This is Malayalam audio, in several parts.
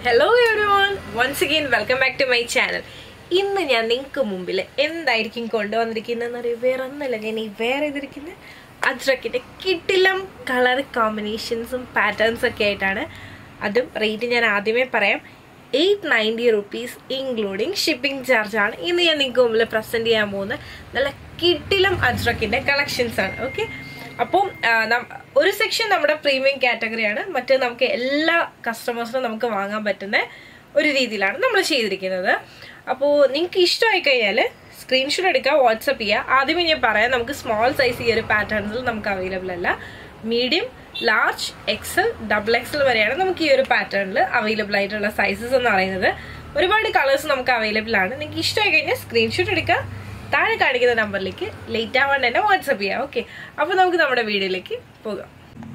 hello everyone once again welcome back to my channel ഇന്ന് ഞാൻ നിങ്ങൾക്ക് മുമ്പിൽ എന്തായിരിക്കും കൊണ്ടുവന്നിരിക്കുന്നതെന്ന് അറിയാം വേറെ ഒന്നല്ല ഞാൻ ഈ വേറെ ഇതിരിക്കുന്ന അജ്രക്കിൻ്റെ കിട്ടിലം കളർ കോമ്പിനേഷൻസും പാറ്റേൺസ് ഒക്കെ ആയിട്ടാണ് അതും റേറ്റ് ഞാൻ ആദ്യമേ പറയാം eight ninety rupees including shipping ചാർജാണ് ഇന്ന് ഞാൻ നിങ്ങൾക്ക് മുമ്പിൽ പ്രസൻറ്റ് ചെയ്യാൻ പോകുന്ന നല്ല കിട്ടിലം അജ്രക്കിൻ്റെ കളക്ഷൻസ് ആണ് ഓക്കെ അപ്പം ആ, നം- ഒരു സെക്ഷൻ നമ്മുടെ പ്രീമിയം കാറ്റഗറിയാണ് മറ്റ് നമുക്ക് എല്ലാ കസ്റ്റമേഴ്സിനും നമുക്ക് വാങ്ങാൻ പറ്റുന്ന ഒരു രീതിയിലാണ് നമ്മൾ ചെയ്തിരിക്കുന്നത് അപ്പോൾ നിങ്ങൾക്ക് ഇഷ്ടമായി കഴിഞ്ഞാൽ സ്ക്രീൻഷോട്ട് എടുക്കുക വാട്സപ്പ് ചെയ്യുക ആദ്യമേ ഞാൻ പറയാം നമുക്ക് സ്മോൾ സൈസ് ഈ ഒരു പാറ്റേൺസിൽ നമുക്ക് അവൈലബിൾ അല്ല medium large XL double XL വരെയാണ് നമുക്ക് ഈ ഒരു പാറ്റേണിൽ അവൈലബിൾ ആയിട്ടുള്ള സൈസസ് എന്ന് പറയുന്നത് ഒരുപാട് കളേഴ്സ് നമുക്ക് അവൈലബിൾ ആണ് നിങ്ങൾക്ക് ഇഷ്ടമായി കഴിഞ്ഞാൽ സ്ക്രീൻഷോട്ട് എടുക്കുക താഴെ കാണിക്കുന്ന നമ്പറിലേക്ക് ലേറ്റ് ആവാണ്ട് തന്നെ വാട്സപ്പ് ചെയ്യാം ഓക്കെ അപ്പോൾ നമുക്ക് നമ്മുടെ വീഡിയോയിലേക്ക് പോകാം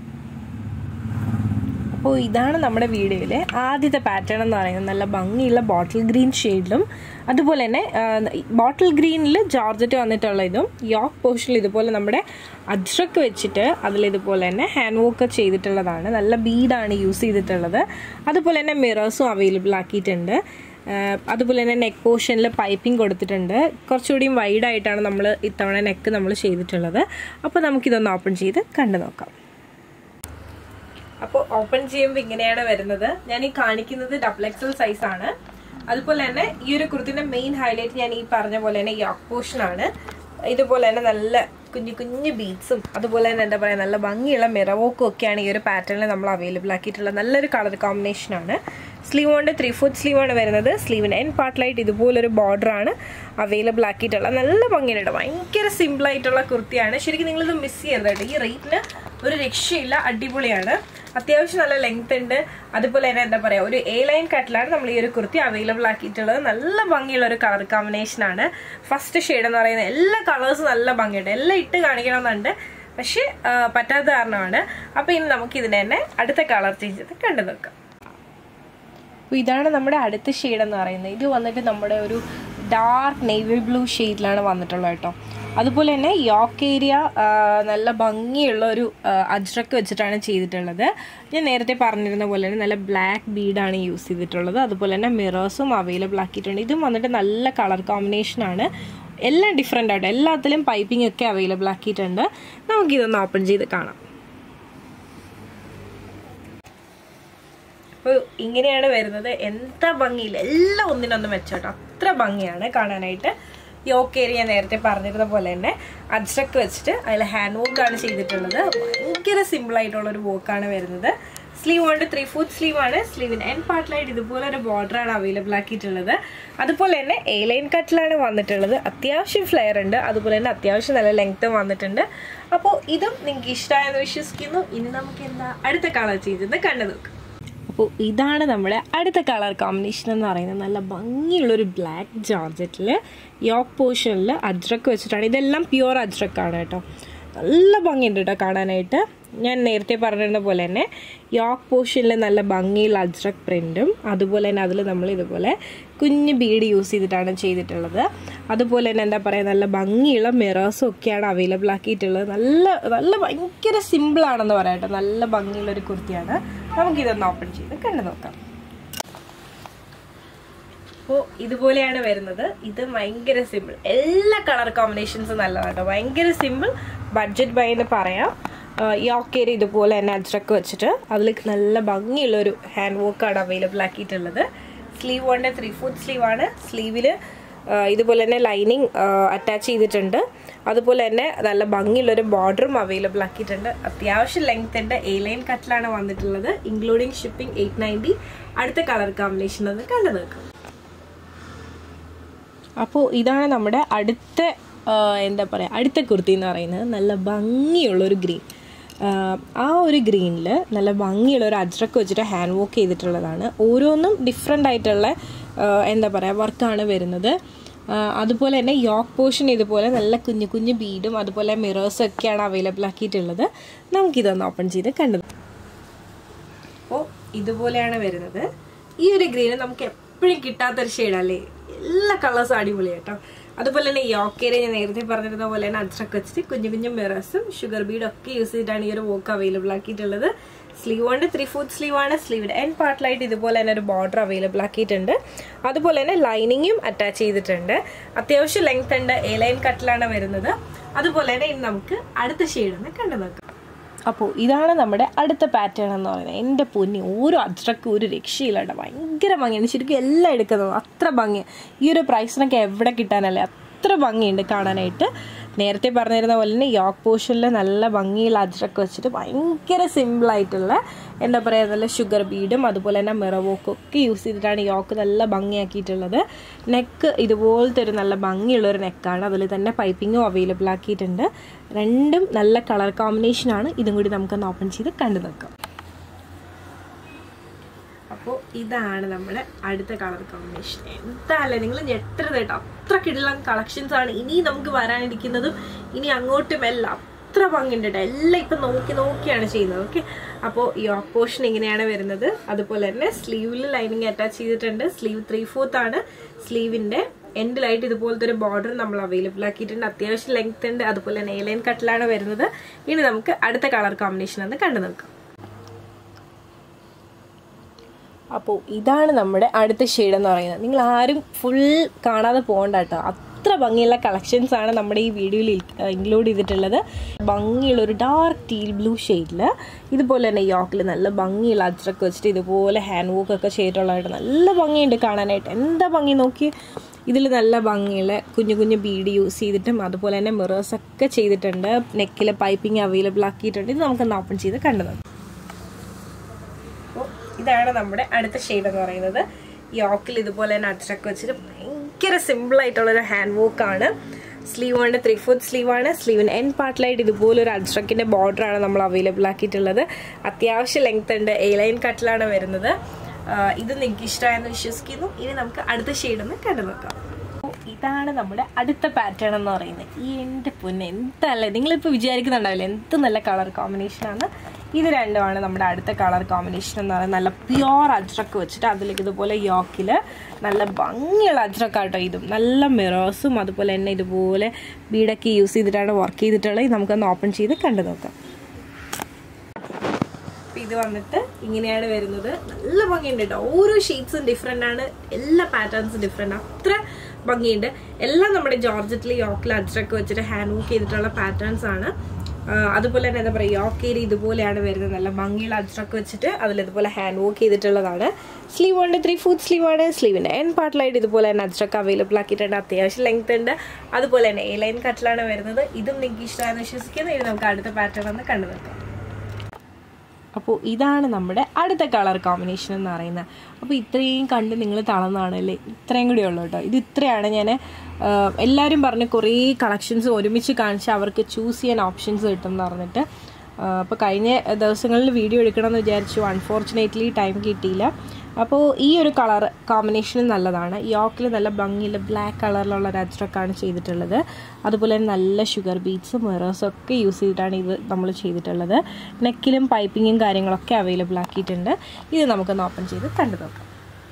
അപ്പോൾ ഇതാണ് നമ്മുടെ വീഡിയോയിലെ ആദ്യത്തെ പാറ്റേൺ എന്ന് പറയുന്നത് നല്ല ഭംഗിയുള്ള ബോട്ടിൽ ഗ്രീൻ ഷെയ്ഡിലും അതുപോലെ തന്നെ ബോട്ടിൽ ഗ്രീനിൽ ജോർജറ്റ് വന്നിട്ടുള്ള ഇതും യോക്ക് പോർഷനിൽ ഇതുപോലെ നമ്മുടെ അജ്രക്ക് വെച്ചിട്ട് അതിൽ ഇതുപോലെ തന്നെ ഹാൻഡ് വർക്ക് ചെയ്തിട്ടുള്ളതാണ് നല്ല ബീഡാണ് യൂസ് ചെയ്തിട്ടുള്ളത് അതുപോലെ തന്നെ മിറേഴ്സും അവൈലബിൾ ആക്കിയിട്ടുണ്ട് ആഹ് അതുപോലെ തന്നെ നെക്ക് പോർഷനിൽ പൈപ്പിംഗ് കൊടുത്തിട്ടുണ്ട് കുറച്ചുകൂടിയും വൈഡായിട്ടാണ് നമ്മൾ ഇത്തവണ നെക്ക് നമ്മൾ ചെയ്തിട്ടുള്ളത് അപ്പോൾ നമുക്കിതൊന്ന് ഓപ്പൺ ചെയ്ത് കണ്ടു നോക്കാം അപ്പോൾ ഓപ്പൺ ചെയ്യുമ്പോൾ ഇങ്ങനെയാണ് വരുന്നത് ഞാൻ ഈ കാണിക്കുന്നത് ഡബിൾ എക്സൽ സൈസ് ആണ് അതുപോലെ തന്നെ ഈ ഒരു കുർത്തിന്റെ മെയിൻ ഹൈലൈറ്റ് ഞാൻ ഈ പറഞ്ഞ പോലെ തന്നെ യോക്ക് പോർഷൻ ആണ് ഇതുപോലെ തന്നെ നല്ല കുഞ്ഞു കുഞ്ഞു ബീഡ്സും അതുപോലെ തന്നെ എന്താ പറയുക നല്ല ഭംഗിയുള്ള മിറവോക്കും ഒക്കെയാണ് ഈ ഒരു പാറ്റേണിൽ നമ്മൾ അവൈലബിൾ ആക്കിയിട്ടുള്ള നല്ലൊരു കളർ കോമ്പിനേഷൻ ആണ് സ്ലീവ് കൊണ്ട് ത്രീ ഫോർത്ത് സ്ലീവ് ആണ് വരുന്നത് സ്ലീവിന് എൻ പാർട്ടിലായിട്ട് ഇതുപോലൊരു ബോർഡർ ആണ് അവൈലബിൾ ആക്കിയിട്ടുള്ള നല്ല ഭംഗിയുണ്ട് ഭയങ്കര സിമ്പിൾ ആയിട്ടുള്ള കുർത്തിയാണ് ശരിക്കും നിങ്ങളിത് മിസ് ചെയ്യരുത് കേട്ടോ ഈ റേറ്റിന് ഒരു രക്ഷയില്ല അടിപൊളിയാണ് അത്യാവശ്യം നല്ല ലെങ്ത് ഉണ്ട് അതുപോലെ തന്നെ എന്താ പറയുക ഒരു എ ലൈൻ കട്ടിലാണ് നമ്മൾ ഈ ഒരു കുർത്തി അവൈലബിൾ ആക്കിയിട്ടുള്ളത് നല്ല ഭംഗിയുള്ള ഒരു കളർ കോമ്പിനേഷൻ ആണ് ഫസ്റ്റ് ഷെയ്ഡ് എന്ന് പറയുന്നത് എല്ലാ കളേഴ്സും നല്ല ഭംഗിയുണ്ട് എല്ലാം ഇട്ട് കാണിക്കണമെന്നുണ്ട് പക്ഷേ ആ, പറ്റാത്ത കാരണമാണ് അപ്പോൾ ഇനി നമുക്ക് ഇതിനെ തന്നെ അടുത്ത കളർ ചേഞ്ച് ചെയ്ത് കണ്ടു നോക്കാം അപ്പോൾ ഇതാണ് നമ്മുടെ അടുത്ത ഷെയ്ഡ് എന്ന് പറയുന്നത് ഇത് വന്നിട്ട് നമ്മുടെ ഒരു ഡാർക്ക് നേവി ബ്ലൂ ഷെയ്ഡിലാണ് വന്നിട്ടുള്ളത് കേട്ടോ അതുപോലെ തന്നെ യോക്ക് ഏരിയ നല്ല ഭംഗിയുള്ള ഒരു ആ, അജ്രക്ക് വെച്ചിട്ടാണ് ചെയ്തിട്ടുള്ളത് ഞാൻ നേരത്തെ പറഞ്ഞിരുന്ന പോലെ തന്നെ നല്ല ബ്ലാക്ക് ബീഡാണ് യൂസ് ചെയ്തിട്ടുള്ളത് അതുപോലെ തന്നെ മിറേഴ്സും അവൈലബിൾ ആക്കിയിട്ടുണ്ട് ഇതും വന്നിട്ട് നല്ല കളർ കോമ്പിനേഷനാണ് എല്ലാം ഡിഫറെൻ്റ് ആയിട്ട് എല്ലാത്തിലും പൈപ്പിംഗ് ഒക്കെ അവൈലബിൾ ആക്കിയിട്ടുണ്ട് നമുക്കിതൊന്ന് ഓപ്പൺ ചെയ്ത് കാണാം അപ്പോൾ ഇങ്ങനെയാണ് വരുന്നത് എന്താ ഭംഗിയില്ല എല്ലാം ഒന്നിനൊന്ന് മെച്ചോട്ടോ അത്ര ഭംഗിയാണ് കാണാനായിട്ട് യോക്ക് ഏരിയ നേരത്തെ പറഞ്ഞിരുന്ന പോലെ തന്നെ അജ്രക്ക് വെച്ചിട്ട് അതിൽ ഹാൻഡ് വർക്കാണ് ചെയ്തിട്ടുള്ളത് ഭയങ്കര സിമ്പിൾ ആയിട്ടുള്ള ഒരു വർക്കാണ് വരുന്നത് സ്ലീവ് കൊണ്ട് ത്രീ ഫോർത്ത് സ്ലീവ് ആണ് സ്ലീവിന് എൻ പാർട്ടിലായിട്ട് ഇതുപോലെ ഒരു ബോർഡറാണ് അവൈലബിൾ ആക്കിയിട്ടുള്ളത് അതുപോലെ തന്നെ എ ലൈൻ കട്ടിലാണ് വന്നിട്ടുള്ളത് അത്യാവശ്യം ഫ്ലെയർ ഉണ്ട് അതുപോലെ തന്നെ അത്യാവശ്യം നല്ല ലെങ്ത്തും വന്നിട്ടുണ്ട് അപ്പോൾ ഇതും നിങ്ങൾക്ക് ഇഷ്ടമായെന്ന് വിശ്വസിക്കുന്നു ഇനി നമുക്ക് എന്താ അടുത്ത കളർ ചെയ്തെന്ന് കണ്ടു നോക്കാം അപ്പോൾ ഇതാണ് നമ്മുടെ അടുത്ത കളർ കോമ്പിനേഷൻ എന്ന് പറയുന്നത് നല്ല ഭംഗിയുള്ളൊരു ബ്ലാക്ക് ജോർജറ്റിൽ യോക്ക് പോർഷനിൽ അജ്രക്ക് വെച്ചിട്ടാണ് ഇതെല്ലാം പ്യുവർ അജ്രക്കാണ് കേട്ടോ നല്ല ഭംഗിയുണ്ട് കേട്ടോ കാണാനായിട്ട് ഞാൻ നേരത്തെ പറഞ്ഞിരുന്ന പോലെ തന്നെ യോക്ക് പോർഷനിൽ നല്ല ഭംഗിയുള്ള അജ്രക് പ്രിൻറ്റും അതുപോലെ തന്നെ അതിൽ നമ്മൾ ഇതുപോലെ കുഞ്ഞ് ബീഡ് യൂസ് ചെയ്തിട്ടാണ് ചെയ്തിട്ടുള്ളത് അതുപോലെ തന്നെ എന്താ പറയുക നല്ല ഭംഗിയുള്ള മിറേഴ്സും ഒക്കെയാണ് അവൈലബിൾ ആക്കിയിട്ടുള്ളത് നല്ല നല്ല ഭയങ്കര സിമ്പിളാണെന്ന് പറയാം കേട്ടോ നല്ല ഭംഗിയുള്ള ഒരു കുർത്തിയാണ് നമുക്കിതൊന്ന് ഓപ്പൺ ചെയ്ത് കണ്ടു നോക്കാം അപ്പോൾ ഇതുപോലെയാണ് വരുന്നത് ഇത് ഭയങ്കര സിമ്പിൾ എല്ലാ കളർ കോമ്പിനേഷൻസും നല്ലതാണ് കേട്ടോ ഭയങ്കര സിമ്പിൾ ബഡ്ജറ്റ് ബൈ എന്ന് പറയാം യോക്കേരി ഇതുപോലെ തന്നെ അജ്രക്ക് വെച്ചിട്ട് അതിൽ നല്ല ഭംഗിയുള്ളൊരു ഹാൻഡ് വർക്കാണ് അവൈലബിൾ ആക്കിയിട്ടുള്ളത് സ്ലീവ് കൊണ്ട് ത്രീ ഫോർത്ത് സ്ലീവ് ആണ് സ്ലീവിൽ ഇതുപോലെ തന്നെ ലൈനിങ് അറ്റാച്ച് ചെയ്തിട്ടുണ്ട് അതുപോലെ തന്നെ നല്ല ഭംഗിയുള്ളൊരു ബോർഡറും അവൈലബിൾ ആക്കിയിട്ടുണ്ട് അത്യാവശ്യം ലെങ്ത് ഉണ്ട് എ ലൈൻ കട്ടിലാണ് വന്നിട്ടുള്ളത് ഇൻക്ലൂഡിങ് ഷിപ്പിംഗ് എയ്റ്റ് നയൻറ്റി അടുത്ത കളർ കോമ്പിനേഷൻ ഒന്ന് കണ്ടു നോക്കാം അപ്പോൾ ഇതാണ് നമ്മുടെ അടുത്ത ആ, എന്താ പറയുക അടുത്ത കുർത്തി എന്ന് പറയുന്നത് നല്ല ഭംഗിയുള്ളൊരു ഗ്രീൻ ആ ഒരു ഗ്രീനിൽ നല്ല ഭംഗിയുള്ള ഒരു അജ്രക്ക് വെച്ചിട്ട് ഹാൻഡ് വർക്ക് ചെയ്തിട്ടുള്ളതാണ് ഓരോന്നും ഡിഫറെൻ്റ് ആയിട്ടുള്ള ആ, എന്താ പറയുക വർക്കാണ് വരുന്നത് ആ, അതുപോലെ തന്നെ യോക്ക് പോർഷൻ ഇതുപോലെ നല്ല കുഞ്ഞു കുഞ്ഞു ബീഡും അതുപോലെ മിറേഴ്സും ഒക്കെയാണ് അവൈലബിൾ ആക്കിയിട്ടുള്ളത് നമുക്കിതൊന്ന് ഓപ്പൺ ചെയ്ത് കണ്ടത് അപ്പോൾ ഇതുപോലെയാണ് വരുന്നത് ഈ ഒരു ഗ്രീന് നമുക്ക് എപ്പോഴും കിട്ടാത്തൊരു ഷെയ്ഡല്ലേ എല്ലാ കളേഴ്സും അടിപൊളിയാണ് കേട്ടോ അതുപോലെ തന്നെ യോക്കേരെ ഞാൻ നേരത്തെ പറഞ്ഞിരുന്ന പോലെ തന്നെ അജ്രക്ക് വെച്ചിട്ട് കുഞ്ഞു കുഞ്ഞു മിറേഴ്സും ഷുഗർ ബീഡും ഒക്കെ യൂസ് ചെയ്തിട്ടാണ് ഈ ഒരു വോക്ക് അവൈലബിൾ ആക്കിയിട്ടുള്ളത് സ്ലീവ് കൊണ്ട് ത്രീ ഫോർത്ത് സ്ലീവ് ആണ് സ്ലീവിൻ്റെ എൻ പാർട്ടിലായിട്ട് ഇതുപോലെ തന്നെ ഒരു ബോർഡർ അവൈലബിൾ ആക്കിയിട്ടുണ്ട് അതുപോലെ തന്നെ ലൈനിങ്ങും അറ്റാച്ച് ചെയ്തിട്ടുണ്ട് അത്യാവശ്യം ലെങ്ത് ഉണ്ട് എ ലൈൻ കട്ടിലാണ് വരുന്നത് അതുപോലെ തന്നെ ഇനി നമുക്ക് അടുത്ത ഷെയ്ഡ് ഒന്ന് കണ്ടു നോക്കാം അപ്പോൾ ഇതാണ് നമ്മുടെ അടുത്ത പാറ്റേൺ എന്ന് പറയുന്നത് എൻ്റെ പൊന്നി ഓരോ അജ്രക്ക് ഒരു രക്ഷയില്ല കേട്ടോ ഭയങ്കര ഭംഗിയാണ് ശരിക്കും എല്ലാം എടുക്കുന്നത് അത്ര ഭംഗി ഈ ഒരു പ്രൈസിനൊക്കെ എവിടെ കിട്ടാനല്ലേ അത്ര ഭംഗിയുണ്ട് കാണാനായിട്ട് നേരത്തെ പറഞ്ഞിരുന്ന പോലെ തന്നെ യോക്ക് പോർഷനിൽ നല്ല ഭംഗിയുള്ള അജ്രക്ക് വെച്ചിട്ട് ഭയങ്കര സിമ്പിളായിട്ടുള്ള എന്താ പറയുക നല്ല ഷുഗർ ബീഡും അതുപോലെ തന്നെ മിറവോക്കും ഒക്കെ യൂസ് ചെയ്തിട്ടാണ് യോക്ക് നല്ല ഭംഗിയാക്കിയിട്ടുള്ളത് നെക്ക് ഇതുപോലത്തെ ഒരു നല്ല ഭംഗിയുള്ള ഒരു നെക്കാണ് അതിൽ തന്നെ പൈപ്പിങ്ങും അവൈലബിൾ ആക്കിയിട്ടുണ്ട് രണ്ടും നല്ല കളർ കോമ്പിനേഷനാണ് ഇതും കൂടി നമുക്കൊന്ന് ഓപ്പൺ ചെയ്ത് കണ്ടു നോക്കാം അപ്പോൾ ഇതാണ് നമ്മുടെ അടുത്ത കളർ കോമ്പിനേഷൻ എന്താല്ലേ നിങ്ങൾ ഞെട്ടരുത് കേട്ടോ അത്ര കിടലം കളക്ഷൻസ് ആണ് ഇനി നമുക്ക് വരാനിരിക്കുന്നതും ഇനി അങ്ങോട്ടും എല്ലാം അത്ര ഭംഗിയുണ്ട് കേട്ടോ എല്ലാം ഇപ്പം നോക്കി നോക്കിയാണ് ചെയ്യുന്നത് ഓക്കെ അപ്പോൾ ഈ പോർഷൻ ഇങ്ങനെയാണ് വരുന്നത് അതുപോലെ തന്നെ സ്ലീവിൽ ലൈനിങ് അറ്റാച്ച് ചെയ്തിട്ടുണ്ട് സ്ലീവ് ത്രീ ഫോർത്ത് ആണ് സ്ലീവിൻ്റെ എൻഡിലായിട്ട് ഇതുപോലത്തെ ഒരു ബോർഡർ നമ്മൾ അവൈലബിൾ ആക്കിയിട്ടുണ്ട് അത്യാവശ്യം ലെങ്ത് ഉണ്ട് അതുപോലെ തന്നെ എ ലൈൻ കട്ടിലാണ് വരുന്നത് ഇനി നമുക്ക് അടുത്ത കളർ കോമ്പിനേഷൻ ഒന്ന് കണ്ടു നോക്കാം അപ്പോൾ ഇതാണ് നമ്മുടെ അടുത്ത ഷെയ്ഡ് എന്ന് പറയുന്നത് നിങ്ങൾ ആരും ഫുൾ കാണാതെ പോകണ്ട കേട്ടോ അത്ര ഭംഗിയുള്ള കളക്ഷൻസ് ആണ് നമ്മുടെ ഈ വീഡിയോയിൽ ഇൻക്ലൂഡ് ചെയ്തിട്ടുള്ളത് ഭംഗിയുള്ള ഒരു ഡാർക്ക് ടീൽ ബ്ലൂ ഷെയ്ഡിൽ ഇതുപോലെ തന്നെ യോക്കിൽ നല്ല ഭംഗിയുള്ള അജ്രക്ക് വെച്ചിട്ട് ഇതുപോലെ ഹാൻഡ് വർക്ക് ഒക്കെ ചെയ്തിട്ടുള്ളതായിട്ട് നല്ല ഭംഗിയുണ്ട് കാണാനായിട്ട് എന്താ ഭംഗി നോക്കി ഇതിൽ നല്ല ഭംഗിയുള്ള കുഞ്ഞു കുഞ്ഞു ബീഡ് യൂസ് ചെയ്തിട്ടും അതുപോലെ തന്നെ മിറേഴ്സ് ഒക്കെ ചെയ്തിട്ടുണ്ട് നെക്കിൽ പൈപ്പിംഗ് അവൈലബിൾ ആക്കിയിട്ടുണ്ട് ഇത് നമുക്കൊന്ന് ഓപ്പൺ ചെയ്ത് കണ്ടു നോക്കാം അപ്പോൾ ഇതാണ് നമ്മുടെ അടുത്ത ഷെയ്ഡ് എന്ന് പറയുന്നത് യോക്കിൽ ഇതുപോലെ തന്നെ അച്ചറക്ക് വെച്ചിട്ട് ഭയങ്കര സിമ്പിൾ ആയിട്ടുള്ളൊരു ഹാൻഡ് വർക്ക് ആണ് സ്ലീവ് കൊണ്ട് ത്രീ ഫോർത്ത് സ്ലീവ് ആണ് സ്ലീവിന് എൻ പാർട്ടിലായിട്ട് ഇതുപോലെ ഒരു അജ്രക്കിൻ്റെ ബോർഡർ ആണ് നമ്മൾ അവൈലബിൾ ആക്കിയിട്ടുള്ളത് അത്യാവശ്യം ലെങ്ത് ഉണ്ട് എ ലൈൻ കട്ടിലാണ് വരുന്നത് ഇത് നിങ്ങൾക്ക് ഇഷ്ടമായെന്ന് വിശ്വസിക്കുന്നു ഇനി നമുക്ക് അടുത്ത ഷെയ്ഡ് ഒന്ന് കണ്ടു നോക്കാം ഇതാണ് നമ്മുടെ അടുത്ത പാറ്റേൺ എന്ന് പറയുന്നത് ഈ എൻ്റെ പൊന്നെ എന്തല്ലേ നിങ്ങളിപ്പോൾ വിചാരിക്കുന്നുണ്ടാവില്ല എന്ത് നല്ല കളർ കോമ്പിനേഷനാണ് ഇത് രണ്ടുമാണ് നമ്മുടെ അടുത്ത കളർ കോമ്പിനേഷൻ എന്ന് പറയുന്നത് നല്ല പ്യുവർ അജ്രക്ക് വെച്ചിട്ട് അതിലേക്ക് ഇതുപോലെ യോക്കിൽ നല്ല ഭംഗിയുള്ള അജ്രക്കാട്ടോ ഇതും നല്ല മിറേഴ്സും അതുപോലെ തന്നെ ഇതുപോലെ ബീഡൊക്കെ യൂസ് ചെയ്തിട്ടാണ് വർക്ക് ചെയ്തിട്ടുള്ളത് ഇത് നമുക്കൊന്ന് ഓപ്പൺ ചെയ്ത് കണ്ടു നോക്കാം ഇത് വന്നിട്ട് ഇങ്ങനെയാണ് വരുന്നത് നല്ല ഭംഗിയുണ്ട് കേട്ടോ ഓരോ ഷെയ്ഡ്സും ഡിഫറെൻ്റ് ആണ് എല്ലാ പാറ്റേൺസും ഡിഫറെൻ്റ് അത്ര ഭംഗിയുണ്ട് എല്ലാം നമ്മുടെ ജോർജറ്റിൽ യോക്കിൽ അജ്രക്ക് വെച്ചിട്ട് ഹാൻഡ് വർക്ക് ചെയ്തിട്ടുള്ള പാറ്റേൺസ് ആണ് അതുപോലെ തന്നെ എന്താ പറയുക യോക്ക് ഏരിയ ഇതുപോലെയാണ് വരുന്നത് നല്ല ഭംഗിയുള്ള അജ്രക്ക് വെച്ചിട്ട് അതിൽ ഇതുപോലെ ഹാൻഡ് വർക്ക് ചെയ്തിട്ടുള്ളതാണ് സ്ലീവ് ഉണ്ട് ത്രീ ഫോർത്ത് സ്ലീവ് ആണ് സ്ലീവിൻ്റെ എൻ പാർട്ടിലായിട്ട് ഇതുപോലെ തന്നെ അജ്രക്ക് അവൈലബിൾ ആക്കിയിട്ടുണ്ട് അത്യാവശ്യം ലെങ്ത് ഉണ്ട് അതുപോലെ തന്നെ എ ലൈൻ കട്ടിലാണ് വരുന്നത് ഇതും നിങ്ങൾക്ക് ഇഷ്ടമായെന്ന് വിശ്വസിക്കുന്നു ഇനി നമുക്ക് അടുത്ത പാറ്റേൺ ഒന്ന് കണ്ടു നോക്കാം അപ്പോൾ ഇതാണ് നമ്മുടെ അടുത്ത കളർ കോമ്പിനേഷൻ എന്ന് പറയുന്നത് അപ്പോൾ ഇത്രയും കണ്ട് നിങ്ങൾ തളർന്നാണല്ലേ ഇത്രയും കൂടി ഉള്ളൂ കേട്ടോ ഇത് ഇത്രയാണ് ഞാൻ എല്ലാവരും പറഞ്ഞ് കുറേ കളക്ഷൻസ് ഒരുമിച്ച് കാണിച്ച് അവർക്ക് ചൂസ് ചെയ്യാൻ ഓപ്ഷൻസ് കിട്ടും എന്ന് പറഞ്ഞിട്ട് അപ്പോൾ കഴിഞ്ഞ ദിവസങ്ങളിൽ വീഡിയോ എടുക്കണമെന്ന് വിചാരിച്ചു അൺഫോർച്ചുനേറ്റ്ലി ടൈം കിട്ടിയില്ല അപ്പോൾ ഈ ഒരു കളർ കോമ്പിനേഷനും നല്ലതാണ് യോക്കിൽ നല്ല ഭംഗിയുള്ള ബ്ലാക്ക് കളറിലുള്ള ഒരു അജ്രക്കാണ് ചെയ്തിട്ടുള്ളത് അതുപോലെ തന്നെ നല്ല ഷുഗർ ബീറ്റ്സും മിറേഴ്സും ഒക്കെ യൂസ് ചെയ്തിട്ടാണ് ഇത് നമ്മൾ ചെയ്തിട്ടുള്ളത് നെക്കിലും പൈപ്പിങ്ങും കാര്യങ്ങളൊക്കെ അവൈലബിൾ ആക്കിയിട്ടുണ്ട് ഇത് നമുക്കൊന്ന് ഓപ്പൺ ചെയ്ത് കണ്ടു നോക്കാം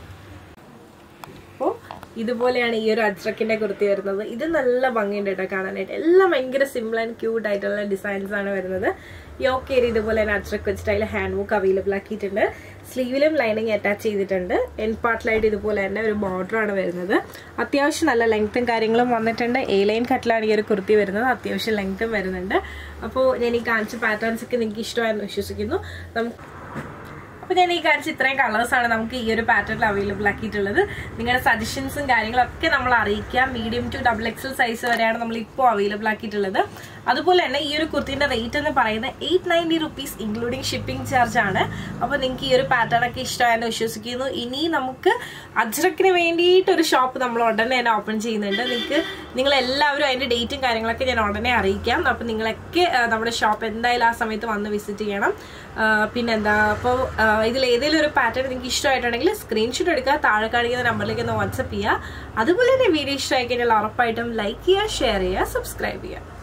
അപ്പോൾ ഇതുപോലെയാണ് ഈ ഒരു അജ്രക്കിന്റെ കുർത്തി വരുന്നത് ഇത് നല്ല ഭംഗിയുണ്ട് കേട്ടോ കാണാനായിട്ട് എല്ലാം ഭയങ്കര സിമ്പിൾ ആൻഡ് ക്യൂട്ട് ആയിട്ടുള്ള ഡിസൈൻസ് ആണ് വരുന്നത് യോക്ക് ഏരിയ ഇതുപോലെ തന്നെ അജ്രക്ക് വെച്ചിട്ട് അതിൽ ഹാൻഡ് വർക്ക് അവൈലബിൾ ആക്കിയിട്ടുണ്ട് സ്ലീവിലും ലൈനിങ് അറ്റാച്ച് ചെയ്തിട്ടുണ്ട് എൻ പാർട്ടിലായിട്ട് ഇതുപോലെ തന്നെ ഒരു ബോർഡർ ആണ് വരുന്നത് അത്യാവശ്യം നല്ല ലെങ്ത്തും കാര്യങ്ങളും വന്നിട്ടുണ്ട് എ ലൈൻ കട്ടിലാണ് ഈ ഒരു കുർത്തി വരുന്നത് അത്യാവശ്യം ലെങ്ത്തും വരുന്നുണ്ട് അപ്പോൾ ഞാൻ ഈ കാണിച്ച പാറ്റേൺസ് ഒക്കെ നിങ്ങൾക്ക് ഇഷ്ടമായെന്ന് വിശ്വസിക്കുന്നു നമുക്ക് അപ്പോൾ ഞാൻ ഈ കാണിച്ച ഇത്രയും കളേഴ്സാണ് നമുക്ക് ഈ ഒരു പാറ്റേണിൽ അവൈലബിൾ ആക്കിയിട്ടുള്ളത് നിങ്ങളുടെ സജഷൻസും കാര്യങ്ങളൊക്കെ നമ്മൾ അറിയിക്കാം medium to double XL size വരെയാണ് നമ്മൾ ഇപ്പോൾ അവൈലബിൾ ആക്കിയിട്ടുള്ളത് അതുപോലെ തന്നെ ഈ ഒരു കുർത്തിന്റെ റേറ്റ് എന്ന് പറയുന്നത് eight ninety rupees including shipping charge ആണ് അപ്പോൾ നിങ്ങൾക്ക് ഈ ഒരു പാറ്റേൺ ഒക്കെ ഇഷ്ടമായെന്ന് വിശ്വസിക്കുന്നു ഇനി നമുക്ക് അജ്രക്കിന് വേണ്ടിയിട്ട് ഒരു ഷോപ്പ് നമ്മൾ ഉടനെ തന്നെ ഓപ്പൺ ചെയ്യുന്നുണ്ട് നിങ്ങൾക്ക് നിങ്ങൾ എല്ലാവരും അതിന്റെ ഡേറ്റും കാര്യങ്ങളൊക്കെ ഞാൻ ഉടനെ അറിയിക്കാം അപ്പോൾ നിങ്ങളൊക്കെ നമ്മുടെ ഷോപ്പ് എന്തായാലും ആ സമയത്ത് വന്ന് വിസിറ്റ് ചെയ്യണം പിന്നെന്താ അപ്പോൾ ഇതിൽ ഏതെങ്കിലും ഒരു പാറ്റേൺ നിങ്ങൾക്ക് ഇഷ്ടമായിട്ടുണ്ടെങ്കിൽ സ്ക്രീൻഷോട്ട് എടുക്കുക താഴെ കാണിക്കുന്ന നമ്പറിലേക്ക് ഒന്ന് വാട്സപ്പ് ചെയ്യുക അതുപോലെ തന്നെ വീഡിയോ ഇഷ്ടമായി കഴിഞ്ഞാൽ ഉറപ്പായിട്ടും ലൈക്ക് ചെയ്യുക ഷെയർ ചെയ്യുക സബ്സ്ക്രൈബ് ചെയ്യുക